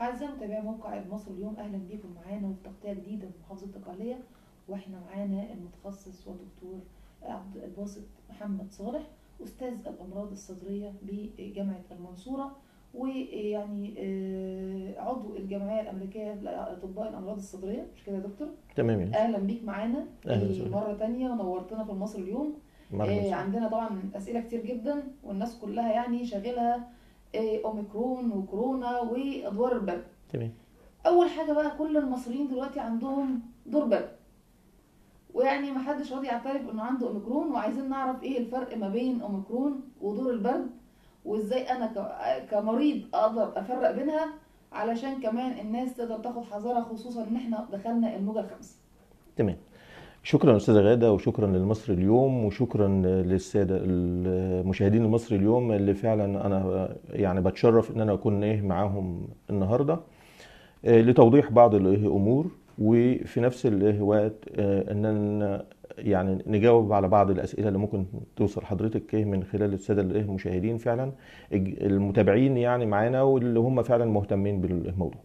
أعزائي متابعي موقع مصر اليوم أهلا بكم معانا وفي تغطية جديدة من محافظة الدقهلية وإحنا معانا المتخصص ودكتور عبد الباسط محمد صالح أستاذ الأمراض الصدرية بجامعة المنصورة ويعني آه، عضو الجمعية الأمريكية لأطباء الأمراض الصدرية مش كده يا دكتور؟ تمام يعني أهلا بيك معانا أهلا آه، وسهلا. مرة تانية ونورتنا في مصر اليوم مرحبا آه، وسهلا. عندنا طبعا اسئله كتير جدا والناس كلها يعني شاغلها آه، اوميكرون وكورونا وادوار البرد تمام اول حاجه بقى كل المصريين دلوقتي عندهم دور برد ويعني ما حدش راضي يعترف انه عنده اوميكرون وعايزين نعرف ايه الفرق ما بين اوميكرون ودور البرد وازاي انا ك- كمريض اقدر افرق بينها علشان كمان الناس تقدر تاخد حذرها خصوصا ان احنا دخلنا الموجه الخامسه تمام شكرا استاذه غاده وشكرا للمصري اليوم وشكرا للساده المشاهدين المصري اليوم اللي فعلا انا يعني بتشرف ان انا اكون ايه معاهم النهارده آه، لتوضيح بعض الامور وفي نفس الوقت آه، ان يعني نجاوب على بعض الاسئله اللي ممكن توصل حضرتك إيه من خلال الساده الإيه المشاهدين فعلا الج- المتابعين يعني معانا واللي هم فعلا مهتمين بالموضوع.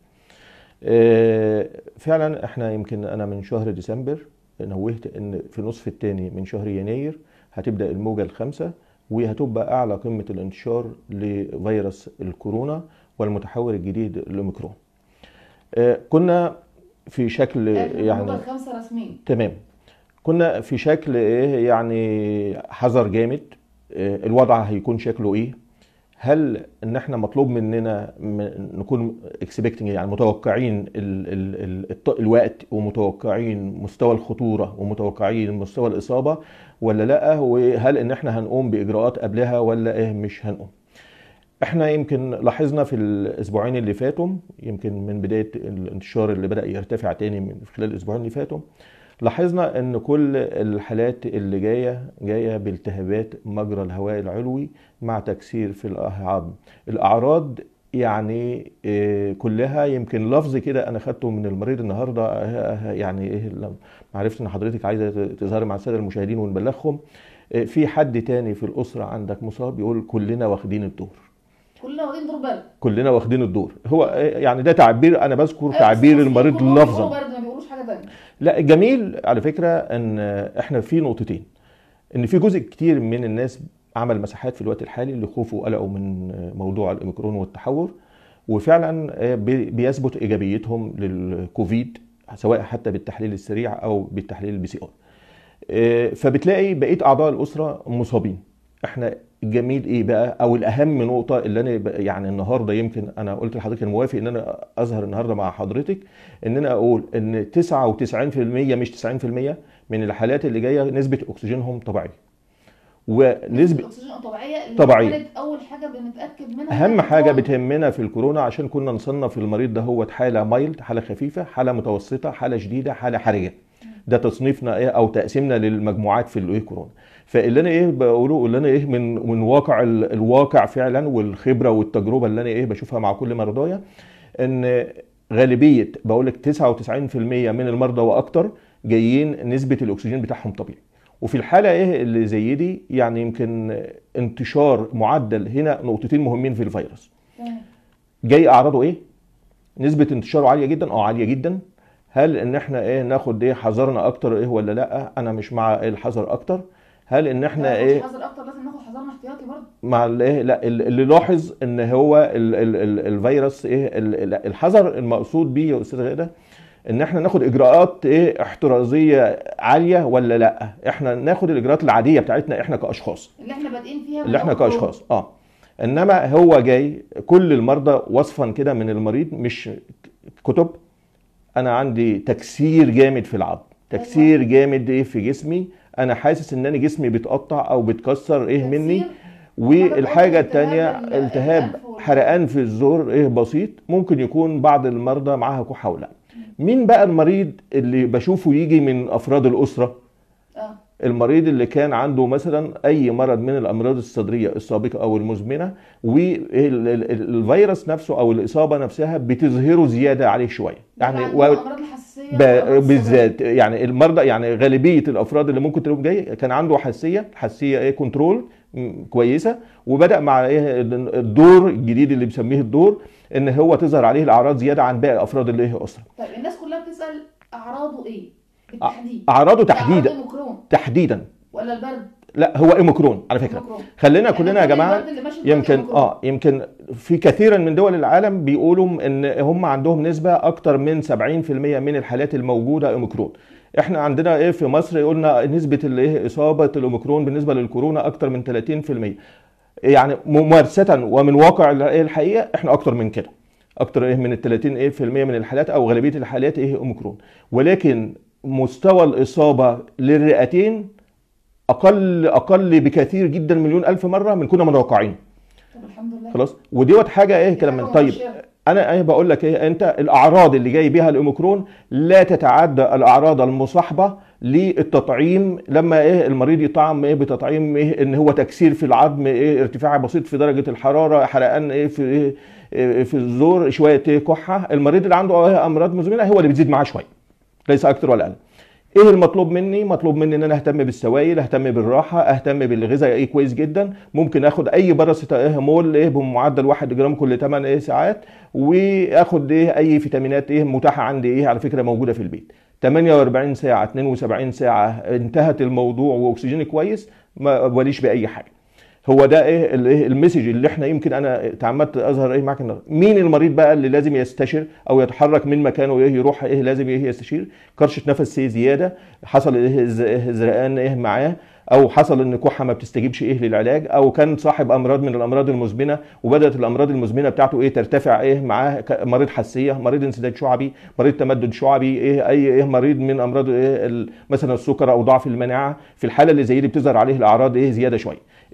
آه، فعلا احنا يمكن انا من شهر ديسمبر نوهت ان في النصف الثاني من شهر يناير هتبدا الموجه الخامسه وهتبقى اعلى قمه الانتشار لفيروس الكورونا والمتحور الجديد الاوميكرون. آه، كنا في شكل الموجه يعني الخامسه رسميا تمام كنا في شكل ايه يعني حذر جامد آه، الوضع هيكون شكله ايه هل ان احنا مطلوب مننا م- نكون اكسبكتنج يعني متوقعين ال ال ال الط- الوقت ومتوقعين مستوى الخطوره ومتوقعين مستوى الاصابه ولا لا وهل ان احنا هنقوم باجراءات قبلها ولا ايه مش هنقوم احنا يمكن لاحظنا في الاسبوعين اللي فاتوا يمكن من بدايه الانتشار اللي بدا يرتفع تاني من خلال الاسبوعين اللي فاتوا لاحظنا ان كل الحالات اللي جايه جايه بالتهابات مجرى الهواء العلوي مع تكسير في العظم الاعراض يعني آه، كلها يمكن لفظ كده انا خدته من المريض النهارده آه، آه، يعني ايه لما عرفت ان حضرتك عايزه تظهري مع الساده المشاهدين ونبلغهم آه، في حد تاني في الاسره عندك مصاب يقول كلنا واخدين الدور كلنا واخدين دور برد كلنا واخدين الدور هو آه، يعني ده تعبير انا بذكر أيوة، بس تعبير المصريين المريض كلهم لفظا بيقولوا برد ما بيقولوش حاجه تانية لا الجميل على فكره ان احنا في نقطتين ان في جزء كتير من الناس عمل مساحات في الوقت الحالي اللي خوفوا وقلقوا من موضوع الاوميكرون والتحور وفعلا بي- بيثبت ايجابيتهم للكوفيد سواء حتى بالتحليل السريع او بالتحليل البي سي ار فبتلاقي بقيه اعضاء الاسره مصابين احنا الجميل ايه بقى او الاهم نقطه اللي انا ب- يعني النهارده يمكن انا قلت لحضرتك انا موافق ان انا اظهر النهارده مع حضرتك ان انا اقول ان 99% مش 90% من الحالات اللي جايه نسبه اكسجينهم طبيعيه ونسبه الاكسجين طبيعيه اللي طبيعية. كانت اول حاجه بنتاكد منها اهم إن حاجه هو- بتهمنا في الكورونا عشان كنا نصنف المريض ده هو حاله مايلد حاله خفيفه حاله متوسطه حاله شديده حاله حرجه ده تصنيفنا ايه او تقسيمنا للمجموعات في الايه كورونا فاللي انا ايه بقوله اللي انا ايه من من واقع ال- الواقع فعلا والخبره والتجربه اللي انا ايه بشوفها مع كل مرضايا ان غالبيه بقول لك 99% من المرضى واكتر جايين نسبه الاكسجين بتاعهم طبيعي وفي الحاله ايه اللي زي دي يعني يمكن انتشار معدل هنا نقطتين مهمين في الفيروس تمام. جاي اعراضه ايه نسبه انتشاره عاليه جدا اه عاليه جدا هل ان احنا ايه ناخد ايه حذرنا اكتر ايه ولا لا انا مش مع الحذر اكتر هل ان احنا لا، ايه ناخد حذر اكتر لازم ناخد حذرنا احتياطي برضه مع الايه لا ال- اللي لاحظ ان هو ال ال ال الفيروس ايه ال- ال- الحذر المقصود بيه يا استاذ غاده ان احنا ناخد اجراءات ايه احترازيه عاليه ولا لا احنا ناخد الاجراءات العاديه بتاعتنا احنا كاشخاص اللي احنا بادئين فيها من اللي احنا أول يوم. كاشخاص اه انما هو جاي كل المرضى وصفا كده من المريض مش كتب انا عندي تكسير جامد في العظم تكسير جامد ايه في جسمي انا حاسس ان انا جسمي بيتقطع او بيتكسر ايه مني تكسير. والحاجه التهاب الثانيه ال- التهاب الأنف وال- حرقان في الزور ايه بسيط ممكن يكون بعض المرضى معاها كحه ولا مين بقى المريض اللي بشوفه يجي من افراد الاسره اه المريض اللي كان عنده مثلا اي مرض من الامراض الصدريه السابقه او المزمنه والفيروس نفسه او الاصابه نفسها بتظهره زياده عليه شويه يعني يعني و... و... امراض الحساسيه ب... والأمراض الصدرية. بالذات يعني المرضى يعني غالبيه الافراد اللي ممكن تلاقيهم جاي كان عنده حساسيه حساسيه ايه كنترول م- كويسه وبدا مع ايه الدور الجديد اللي بيسميه الدور ان هو تظهر عليه الاعراض زياده عن باقي افراد الايه الاسره طيب الناس كلها بتسال اعراضه ايه بالتحديد اعراضه تحديدا أعراض اوميكرون تحديدا ولا البرد لا هو اوميكرون على فكره أوميكرون. خلينا يعني كلنا يا كل جماعه البرد اللي ماشي دلوقتي يمكن أوميكرون. اه يمكن في كثيرا من دول العالم بيقولوا ان هم عندهم نسبه اكتر من 70% من الحالات الموجوده اوميكرون احنا عندنا ايه في مصر قلنا نسبه الايه اصابه الاوميكرون بالنسبه للكورونا اكتر من 30% يعني ممارسه ومن واقع الحقيقه احنا اكتر من كده اكتر ايه من ال 30 ايه في المية من الحالات او غالبيه الحالات ايه اوميكرون ولكن مستوى الاصابه للرئتين اقل اقل بكثير جدا مليون الف مره من كنا متوقعين طب الحمد لله خلاص وديت حاجه ايه دي كلام حاجة من طيب مبشرة. انا ايه بقول لك ايه انت الاعراض اللي جاي بيها الاوميكرون لا تتعدى الاعراض المصاحبه للتطعيم لما ايه المريض يطعم ايه بتطعيم ايه ان هو تكسير في العظم ايه ارتفاع بسيط في درجه الحراره حرقان ايه في ايه إيه في الزور شويه ايه كحه المريض اللي عنده ايه امراض مزمنه هو اللي بتزيد معاه شويه ليس اكتر ولا اقل ايه المطلوب مني مطلوب مني ان انا اهتم بالسوائل اهتم بالراحه اهتم بالغذاء ايه كويس جدا ممكن اخد اي باراسيتامول ايه بمعدل 1 جرام كل 8 ايه ساعات واخد ايه اي فيتامينات ايه متاحه عندي ايه على فكره موجوده في البيت 48 ساعه 72 ساعه انتهت الموضوع واكسجين كويس ما وليش باي حاجه هو ده ايه الايه المسج اللي احنا يمكن انا تعمدت اظهر ايه معاك النهارده مين المريض بقى اللي لازم يستشير او يتحرك من مكانه ايه يروح ايه لازم ايه يستشير كرشه نفس ايه زياده حصل ايه ز- إيه زرقان ايه معاه او حصل ان كحه ما بتستجيبش ايه للعلاج او كان صاحب امراض من الامراض المزمنه وبدات الامراض المزمنه بتاعته ايه ترتفع ايه معاه ك- مريض حساسيه مريض انسداد شعبي مريض تمدد شعبي ايه اي ايه مريض من امراض ايه ال- مثلا السكر او ضعف المناعه في الحاله اللي زي دي بتظهر عليه الاعراض ايه زياده شويه